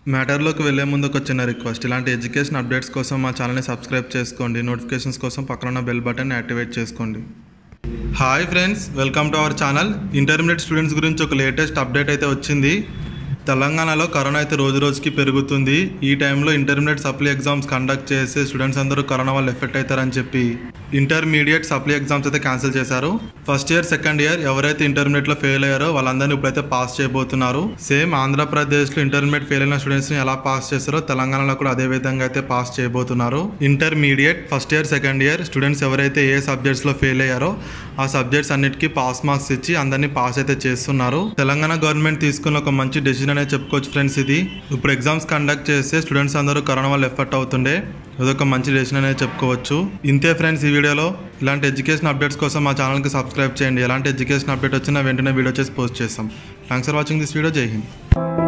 మ్యాటర్లోకి వెళ్ళే ముందు ఒక చిన్న రిక్వెస్ట్ ఇలాంటి ఎడ్యుకేషన్ అప్డేట్స్ కోసం మా ఛానల్ని సబ్స్క్రైబ్ చేసుకోండి నోటిఫికేషన్స్ కోసం పక్కన ఉన్న బెల్ బటన్ యాక్టివేట్ చేసుకోండి hi friends welcome to our channel intermediate students గురించి ఒక లేటెస్ట్ అప్డేట్ అయితే వచ్చింది తెలంగాణలో కరోనా అయితే రోజు రోజుకి పెరుగుతుంది ఈ టైంలో ఇంటర్మీడియట్ సప్లీ ఎగ్జామ్స్ కండక్ట్ చేసి స్టూడెంట్స్ అందరూ కరోనా వల్ల ఎఫెక్ట్ అవుతారని చెప్పి ఇంటర్మీడియట్ సప్లీ ఎగ్జామ్స్ అయితే క్యాన్సిల్ చేశారు ఫస్ట్ ఇయర్ సెకండ్ ఇయర్ ఎవరైతే ఇంటర్మీడియట్లో ఫెయిల్ అయ్యారో వాళ్ళందరినీ ఇప్పుడైతే పాస్ చేయబోతున్నారు సేమ్ ఆంధ్రప్రదేశ్లో ఇంటర్మీడియట్ ఫెయిల్ అయిన స్టూడెంట్స్ని ఎలా పాస్ చేస్తారో తెలంగాణలో కూడా అదే విధంగా అయితే పాస్ చేయబోతున్నారు intermediate first year second year students ఎవరైతే ఏ సబ్జెక్ట్స్లో ఫెయిల్ అయ్యారో ఆ సబ్జెక్ట్స్ అన్నిటికీ పాస్ మార్క్స్ ఇచ్చి అందరినీ పాస్ అయితే చేస్తున్నారు తెలంగాణ గవర్నమెంట్ తీసుకున్న ఒక మంచి డెసిజన్ అనేది చెప్పుకోవచ్చు ఫ్రెండ్స్ ఇది ఇప్పుడు ఎగ్జామ్స్ కండక్ట్ చేస్తే స్టూడెంట్స్ అందరూ కరోనా వల్ల ఎఫెక్ట్ అవుతుండే ఇదొక మంచి డెసిషన్ అనేది చెప్పుకోవచ్చు ఇంతే ఫ్రెండ్స్ ఈ వీడియోలో ఇలాంటి ఎడ్యుకేషన్ అప్డేట్స్ కోసం మా ఛానల్కి సబ్స్క్రైబ్ చేయండి ఎలాంటి ఎడ్యుకేషన్ అప్డేట్ వచ్చినా వెంటనే వీడియో చేసి పోస్ట్ చేస్తాం thanks for watching this video Jai Hind